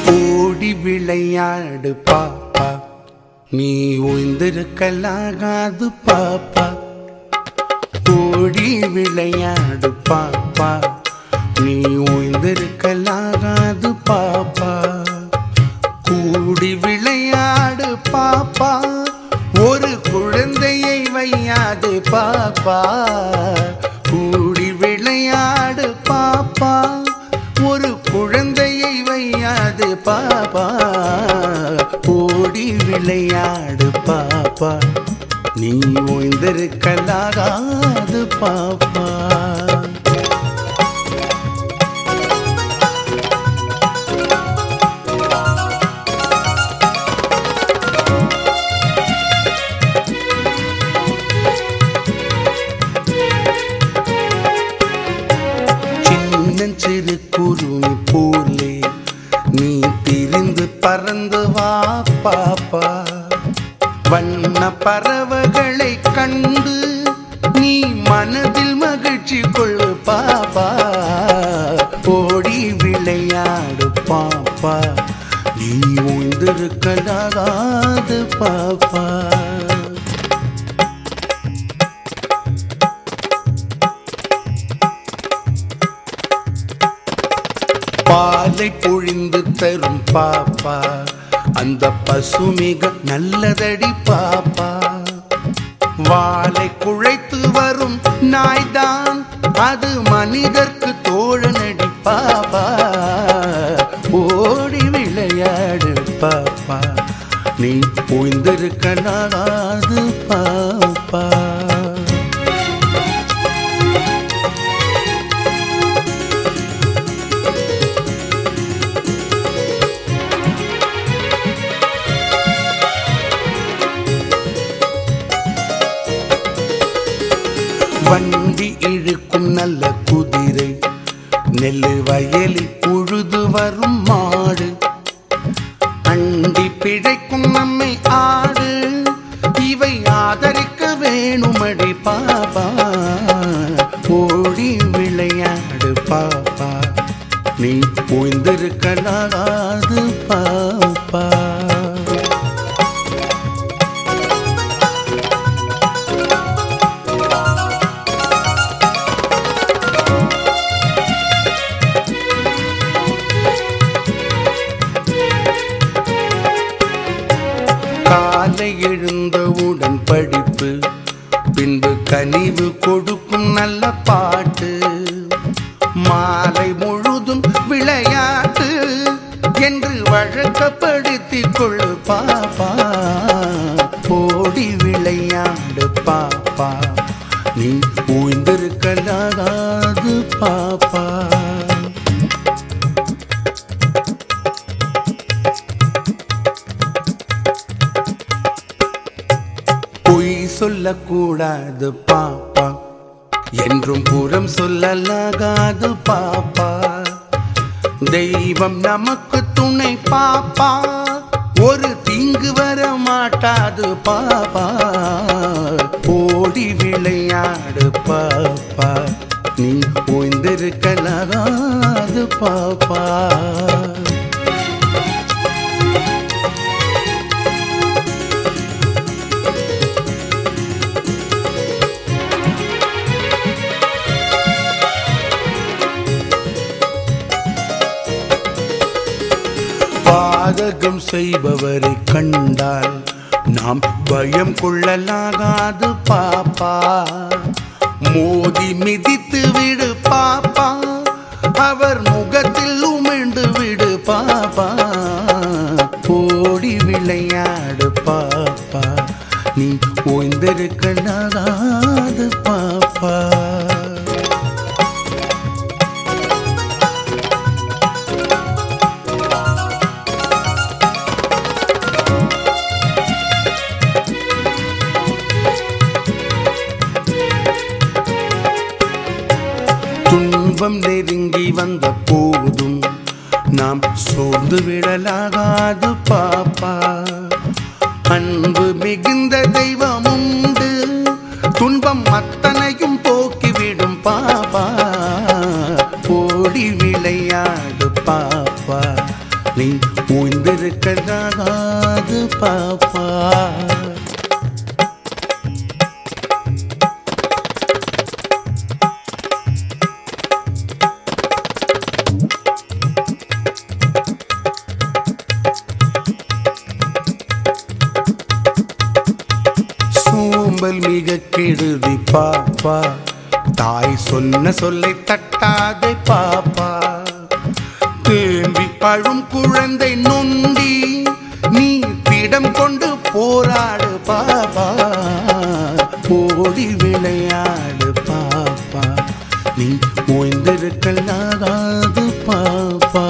ஓடி விளையாடு பாப்பா நீ ஓய்ந்திருக்கலாகாது பாப்பா ஓடி விளையாடு பாப்பா நீ ஓய்ந்திருக்கலாகாது பாப்பா கூடி விளையாடு பாப்பா ஒரு குழந்தையை வையாது பாப்பா கூடி விளையாடு பாப்பா ஒரு குழந்தையை வையாது பாப்பா ஓடி விளையாடு பாப்பா நீ ஓய்ந்திருக்கலாகாது பாப்பா சின்னஞ்சிறு குருவி போலே நீ திரிந்து பறந்து வா பாப்பா வண்ண பறவைகளை கண்டு நீ மனதில் மகிழ்ச்சி கொள்ளு பாப்பா ஓடி விளையாடு பாப்பா நீ ஓய்ந்திருக்கலாகாது பாப்பா பாலை பொழிந்து தரும் பாப்பா அந்த பசு மிக நல்லதடி பாப்பா வாளை குழைத்து வரும் நாய்தான் அது மனிதர்க்கு தோழனடி பாப்பா ஓடி விளையாடு பாப்பா நீ ஓய்ந்திருக்கலாகாது பாப்பா வண்டி இழுக்கும் நல்ல குதிரை நெல்லு வயலில் உழுது வரும் மாடு அண்டி பிழைக்கும் நம்மை ஆடு இவை ஆதரிக்க வேணுமடி பாப்பா ஓடி விளையாடு பாப்பா நீ ஓய்ந்திருக்கலாகாது பாப்பா காலை எழுந்தவுடன் படிப்பு பின்பு கனிவு கொடுக்கும் நல்ல பாட்டு மாலை முழுதும் விளையாட்டு என்று வழக்கப்படுத்திக் கொள்ளு பாப்பா ஓடி விளையாடு பாப்பா நீ ஓய்ந்திருக்கலாகாது பாப்பா பொய் சொல்லக்கூடாது பாப்பா என்றும் புறம் சொல்லலாகாது பாப்பா தெய்வம் நமக்கு துணை பாப்பா ஒரு தீங்கு வர மாட்டாது பாப்பா ஓடி விளையாடு பாப்பா நீ ஓய்ந்திருக்கலாகாது பாப்பா பாதகம் செய்பவரை கண்டால் நாம் பயம் கொள்ளலாகாது பாப்பா மோதி மிதித்து விடு பாப்பா அவர் முகத்தில் உமிழ்ந்து விடு பாப்பா ஓடி விளையாடு பாப்பா நீ ஓய்ந்திருக்கலாகாது பாப்பா துன்பம் நெருங்கி வந்த போதும் நாம் சோர்ந்து விடலாகாது பாப்பா அன்பு மிகுந்த தெய்வம் உண்டு துன்பம் அத்தனையும் போக்கிவிடும் பாப்பா ஓடி விளையாடு பாப்பா நீ ஓய்ந்திருக்கலாகாது பாப்பா சோம்பல் மிக கெடுதி பாப்பா தாய் சொன்ன சொல்லை தட்டாதே பாப்பா தேம்பி பழும் குழந்தை நொண்டி நீ திடம் கொண்டு போராடு பாப்பா ஓடி விளையாடு பாப்பா நீ ஓய்ந்திருக்கலாகாது பாப்பா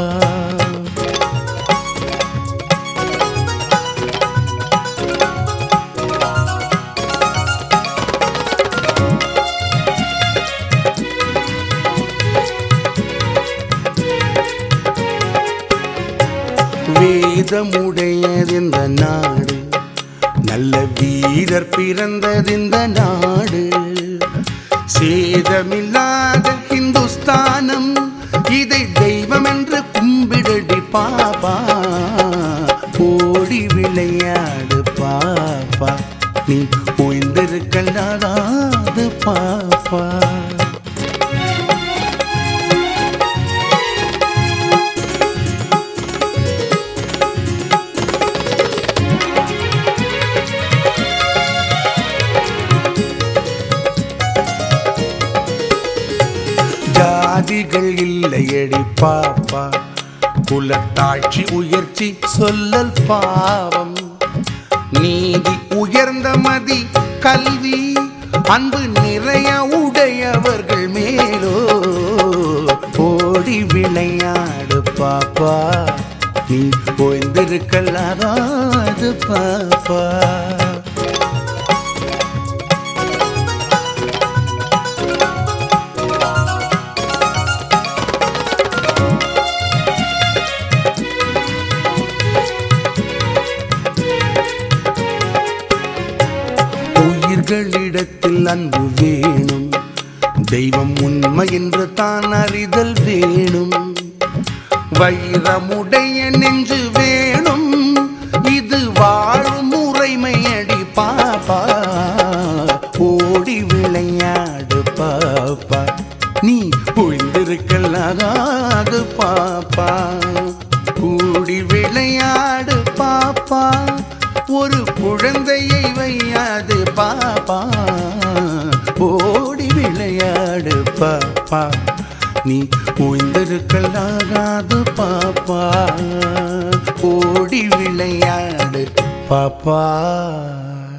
வேதமுடையதிந்த நாடு நல்ல வீரர் பிறந்ததிந்த நாடு சேதமில்லாத ஹிந்துஸ்தானம் இதை தெய்வம் என்று கும்பிடடி பாப்பா ஓடி விளையாடு பாப்பா நீ ஓய்ந்திருக்கலாகாது பாப்பா ஜாதிகள் இல்லையடி பாப்பா குலத்தாட்சி உயர்ச்சி சொல்லல் பாவம் நீதி உயர்ந்த மதி கல்வி அன்பு நிறைய உடையவர்கள் மேலோ ஓடி விளையாடு பாப்பா நீ ஓய்ந்திருக்கலாகாது பாப்பா உயிர்களிடத்தில் அன்பு வேணும் தெய்வம் உண்மை என்று தான் அறிதல் வேணும் வைரமுடைய நெஞ்சு வேணும் இது வாழும் முறைமையடி பாப்பா ஓடி விளையாடு பாப்பா நீ ஒழிந்திருக்கலாகாது பாப்பா கூடி விளையாடு பாப்பா ஒரு குழந்தையை வையாது பாப்பா ஓடி விளையாடு பாப்பா நீ ஓய்ந்திருக்கலாகாது பாப்பா ஓடி விளையாடு பாப்பா